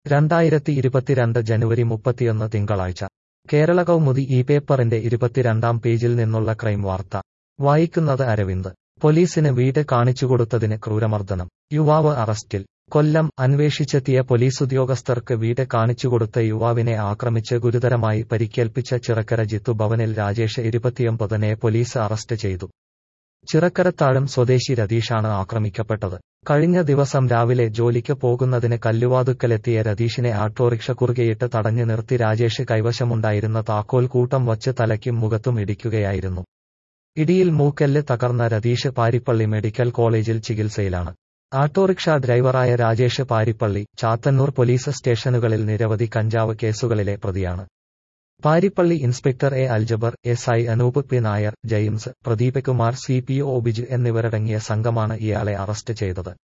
രണ്ടായിരത്തി ഇരുപത്തിരണ്ട് ജനുവരി മുപ്പത്തിയൊന്ന് തിങ്കളാഴ്ച കേരള കൗമുദി ഈ പേപ്പറിന്റെ ഇരുപത്തിരണ്ടാം പേജിൽ നിന്നുള്ള ക്രൈം വാർത്ത വായിക്കുന്നത് അരവിന്ദ് പോലീസിന് വീട് കാണിച്ചുകൊടുത്തതിന് ക്രൂരമർദ്ദനം യുവാവ് അറസ്റ്റിൽ കൊല്ലം അന്വേഷിച്ചെത്തിയ പോലീസുദ്യോഗസ്ഥർക്ക് വീട് കാണിച്ചുകൊടുത്ത യുവാവിനെ ആക്രമിച്ച് ഗുരുതരമായി പരിക്കേൽപ്പിച്ച ചിറക്കര ജിത്തു ഭവനിൽ രാജേഷ് ഇരുപത്തിയൊമ്പതിനെ പോലീസ് അറസ്റ്റ് ചെയ്തു ചിറക്കരത്താഴം സ്വദേശി രതീഷാണ് ആക്രമിക്കപ്പെട്ടത് കഴിഞ്ഞ ദിവസം രാവിലെ ജോലിക്ക് പോകുന്നതിന് കല്ലുവാതുക്കലെത്തിയ രതീഷിനെ ആട്ടോറിക്ഷ കുറുകെയിട്ട് തടഞ്ഞു നിർത്തി രാജേഷ് കൈവശമുണ്ടായിരുന്ന താക്കോൽ കൂട്ടം വച്ച് തലയ്ക്കും മുഖത്തും ഇടിക്കുകയായിരുന്നു ഇടിയിൽ മൂക്കെല്ല് തകർന്ന രതീഷ് പാരിപ്പള്ളി മെഡിക്കൽ കോളേജിൽ ചികിത്സയിലാണ് ആട്ടോറിക്ഷ ഡ്രൈവറായ രാജേഷ് പാരിപ്പള്ളി ചാത്തന്നൂർ പോലീസ് സ്റ്റേഷനുകളിൽ നിരവധി കഞ്ചാവ് കേസുകളിലെ പ്രതിയാണ് Paripally inspector A Aljabar S I Anoop P Nair James Pradeepkumar C P O Biju എന്നിവരടങ്ങിയ സംഘമാണ് ഇയാളെ അറസ്റ്റ് ചെയ്തത്